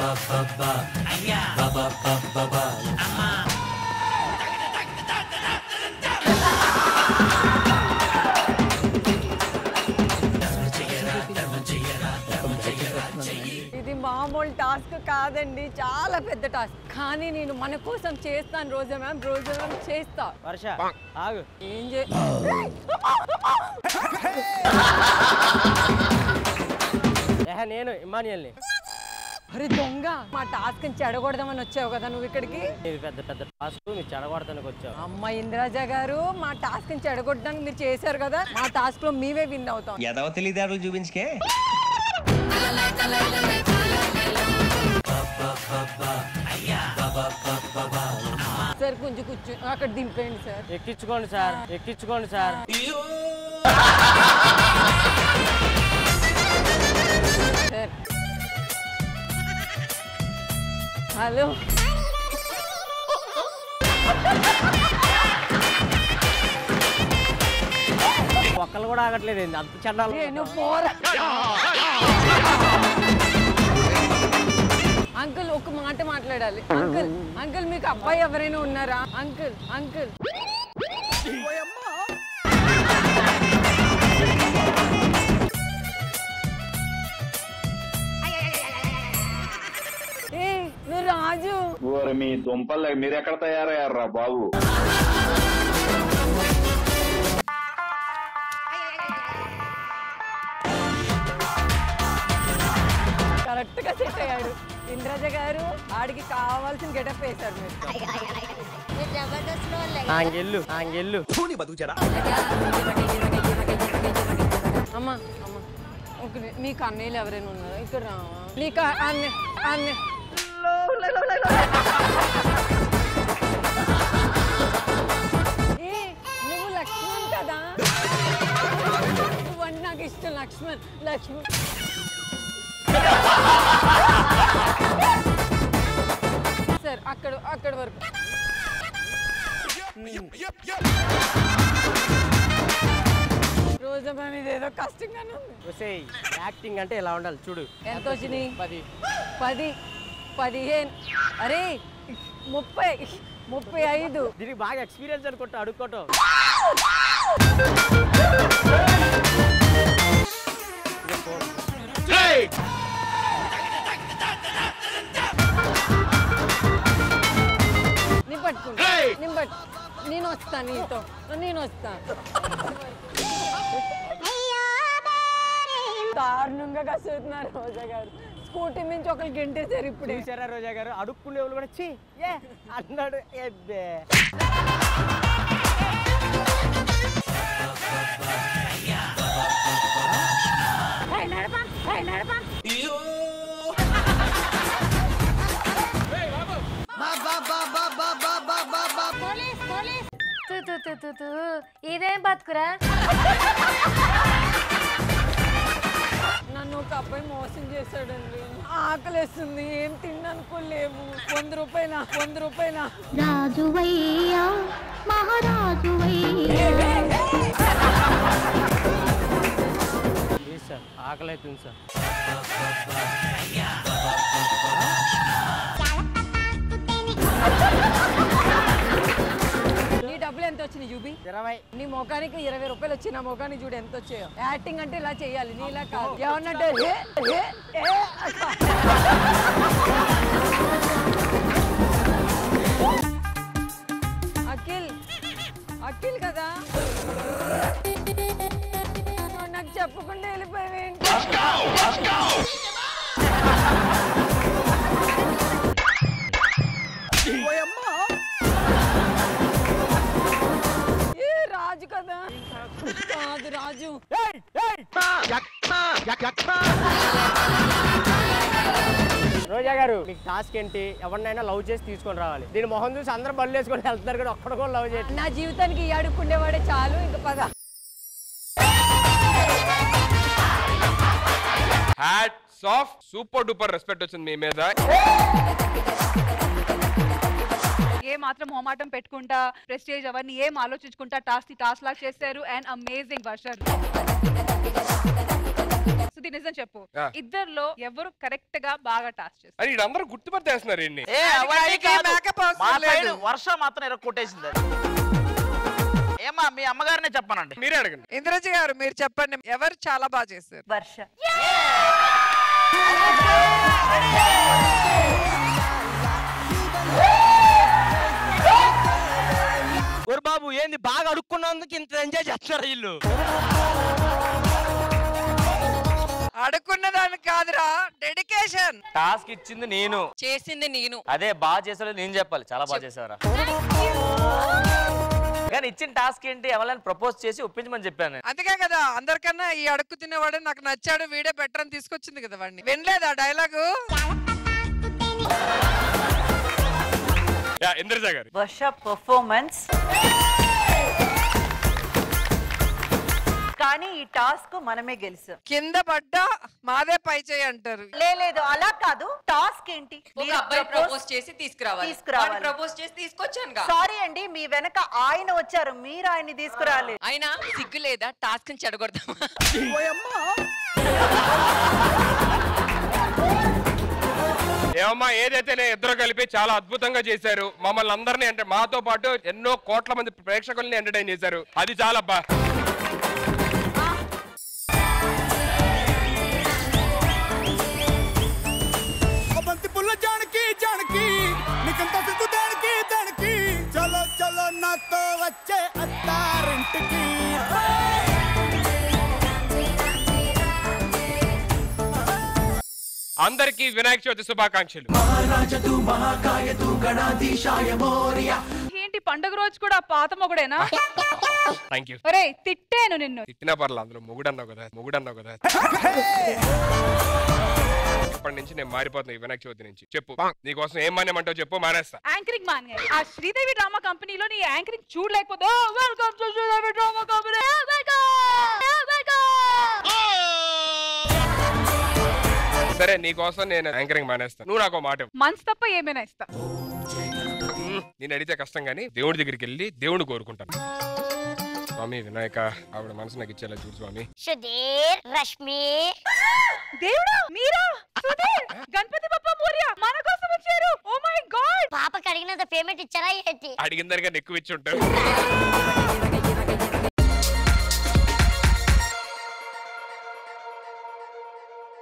ఇది మామూలు టాస్క్ కాదండి చాలా పెద్ద టాస్క్ కానీ నేను మన కోసం చేస్తాను రోజా మ్యామ్ రోజా మ్యామ్ చేస్తా వర్ష ఆగు ఏం చే ఏహ నేను ఇమానియల్ని అరే దొంగ మా టాస్క్ చెడగొడదామని వచ్చావు కదా నువ్వు ఇక్కడికి ఇది పెద్ద పెద్ద టాస్క్ మీరు చెడగొడతానికి వచ్చావు అమ్మ ఇంద్రాజా గారు మా టాస్క్ చెడగొట్టడానికి మీరు చేశారు కదా మా టాస్క్ లో మీవే విన్ అవుతాం ఎదవ తెలివితేటలు చూపించుకే సార్ కొంచెం కూర్చో అక్కడ దింపేయండి సార్ ఎక్కించుకోండి సార్ ఎక్కించుకోండి సార్ సార్ హలో ఒక్కలు కూడా ఆగట్లేదు ఏంది అంత చెడ్డాలు ఏ, నువ్వు పోరా అంకుల్ ఒక మాట మాట్లాడాలి అంకుల్ అంకుల్ మీకు అబ్బాయి ఎవరైనా ఉన్నారా అంకుల్ అంకుల్ ఏ నువ్వు రాజు ఓరి మీ దుంపలు మీరెక్కడ తయారయ్యారా బాబు కరెక్ట్ గా సెట్ అయ్యాడు ఇంద్రజ గారు ఆడికి కావాల్సిన గెటప్ వేశారు మీరు మీరు జబర్దస్త్ లో వాళ్ళే కదా? ఆంగెల్లు ఆంగెల్లు అమ్మా అమ్మా ఒక ని- మీకు అన్నయ్యలు ఎవరైనా ఉన్నారా ఇక్కడ రావా నీకు అన్న అన్న ఏ, నువ్వు లక్ష్మణ్ కదా నువ్వు అంటే నాకు ఇష్టం లక్ష్మణ్ లక్ష్మణ్ సార్ అక్కడ అక్కడ వరకు రోజా మ్యామ్ ఇదేదో కష్టంగానే ఉంది ఒసేయ్ యాక్టింగ్ అంటే ఇలా ఉండాలి చూడు ఎంత వచ్చినాయి పది పది పదిహేను అరే ముప్పై ముప్పై ఐదు దీనికి బాగా ఎక్స్పీరియన్స్ అనుకుంటా అడుక్కోవటం నేను పట్టుకుంటా నేను పట్టు నేను వస్తా నీతో నేను వస్తా దారుణంగా కసురుతున్నారు రోజా గారు స్కూటీ నుంచి ఒకరు గెంటేశారు ఇప్పుడు చూసారా రోజా గారు అడుక్కునే వాళ్ళు కూడా చీ ఏ అన్నాడు ఎబ్బే పోలీస్ పోలీస్ తు, తు, తు, తు, తు. ఇదేం బతుకురా నన్ను ఒక అబ్బాయి మోసం చేశాడండి ఆకలేస్తుంది ఏం తిన్ననుకోలేము వంద రూపాయల వంద రూపాయల రాజువయ్యా మహారాజువయ్యా ప్లీజ్ సార్ ఆకలి అవుతుంది సార్ నీ డబ్బులు ఎంత వచ్చినాయి చూపి ఇరవై నీ ముఖానికి ఇరవై రూపాయలు వచ్చి నా ముఖానికి చూడు ఎంత వచ్చాయో యాక్టింగ్ అంటే ఇలా చేయాలి నీ ఇలా కాదు ఏమన్నంటే ఏ, ఏ, ఏ అట్లా. అఖిల్ అఖిల్ కదా నువ్వు నాకు చెప్పకుండా వెళ్ళిపోయావేంటి ఏ రాజు కదా కాదు రాజు రోజా గారు మీకు టాస్క్ ఏంటి ఎవరినైనా లవ్ చేసి తీసుకొని రావాలి దీని మొహం చూసి అందరూ బళ్ళు వేసుకొని వెళ్తున్నారు కానీ ఒక్కడ కూడా లవ్ చేయట్లేదు నా జీవితానికి ఈ అడుక్కుండేవాడే చాలు ఇంక పద hats off super duper respect వచ్చింది మీ మీద ఏ మాత్రం మొహమాటం పెట్టుకుంటా ప్రెస్టేజ్ అవన్నీ ఏం ఆలోచించుకుంటా టాస్క్ టాస్క్ లాగా చేశారు అండ్ అమేజింగ్ వర్షర్ సుధీ నిజం చెప్పు ఆ. ఇద్దర్లో ఎవరు కరెక్ట్ గా బాగా టాస్క్ చేస్తారు అని వీళ్ళందరూ గుర్తుపట్టేస్తున్నారు ఇన్ని ఏ అవన్నీ కాదు. మేకప్ అవసరం మా లేదు. సైడ్ వర్ష మాత్రం ఎర కొట్టేసింది అది. ఏమ్మా మీ అమ్మగారినే చెప్పానండి మీరే అడగండి ఇంద్రజ గారు మీరు చెప్పండి ఎవరు చాలా బాగా చేశారు వర్ష ఒరు బాబు ఏంది బాగా అడుక్కున్నందుకు ఇంత ఎంజాయ్ చేస్తున్నారు వీళ్ళు అడుక్కున్న దానికి కాదురా డెడికేషన్ టాస్క్ ఇచ్చింది నేను చేసింది నేను అదే బాగా చేసాడో నేను చెప్పాలి చాలా బాగా చేసావరా కానీ ఇచ్చిన టాస్క్ ఏంటి ఎవరైనా ప్రపోజ్ చేసి ఒప్పించమని చెప్పాను నేను. అందుకే కదా అందరికన్నా ఈ అడుక్కు తినేవాడు నాకు నచ్చాడు వీడే బెటర్ అని తీసుకొచ్చింది కదా వాడిని వినలేదా డైలాగు యా, ఇంద్రజ గారు వర్ష పర్ఫార్మెన్స్ కానీ ఈ టాస్క్ మనమే గెలిచాం కింద పడ్డా మాదే పై చేయి అంటారు లే లేదు అలా కాదు టాస్క్ ఏంటి ఒక అబ్బాయి ప్రపోజ్ చేసి తీసుకురావాలి తీసుకురావాలి. ప్రపోజ్ చేసి తీసుకొచ్చానుగా సారీ అండి మీ వెనక ఆయన వచ్చారు మీరు ఆయన్ని తీసుకురాలి అయినా సిగ్గు లేదా టాస్క్ చెడగొడదాం ఏమమ్మా ఏదైతే నేను ఇద్దరు కలిపి చాలా అద్భుతంగా చేశారు మమ్మల్ని అందరినీ అంటే మాతో పాటు ఎన్నో కోట్ల మంది ప్రేక్షకుల్ని ఎంటర్టైన్ చేశారు అది చాలబ్బా బంతి పుల్ల జానకి జానకి నీకంత సిగ్గు దానికి దానికి చలో చలో నాతో వచ్చే అత్తారింటికి అందరికీ వినాయక చవితి శుభాకాంక్షలు ఏంటి పండుగ రోజు కూడా పాత మొగుడేనా థ్యాంక్ యూ ఒరే తిట్టాను నిన్ను తిట్టినా పర్లేదు అందులో మొగుడన్నావు కదా మొగుడన్నావు కదా ఇప్పటి నుంచి నేను మారిపోతున్నా ఈ వినాయక చవితి నుంచి చెప్పు నీకోసం ఏం మానేమంటావు చెప్పు మానేస్తా యాంకరింగ్ మాన్ ఆ శ్రీదేవి డ్రామా కంపెనీలో నీ యాంకరింగ్ చూడలేకపోతే welcome to Sridevi drama company సరే నీకోసం నేను యాంకరింగ్ మానేస్తాను నువ్వు నాకు ఒక మాట ఇవ్వు. మనసు తప్ప ఏమైనా ఇస్తా మ్మ్. నేను అడిగితే కష్టం కానీ దేవుడి దగ్గరికి వెళ్ళి దేవుడు కోరుకుంటాను స్వామి వినాయక ఆవిడ మనసు నాకు ఇచ్చేలా చూడు స్వామి సుధీర్ రష్మి దేవుడా మీరా సుధీర్ గణపతి బప్ప మోరియా మన కోసం వచ్చారు ఓ మై గాడ్ పాపకి అడిగినంత పేమెంట్ ఇచ్చారా ఏంటి అడిగిన దానికన్నా ఎక్కువ ఇచ్చి ఉంటారు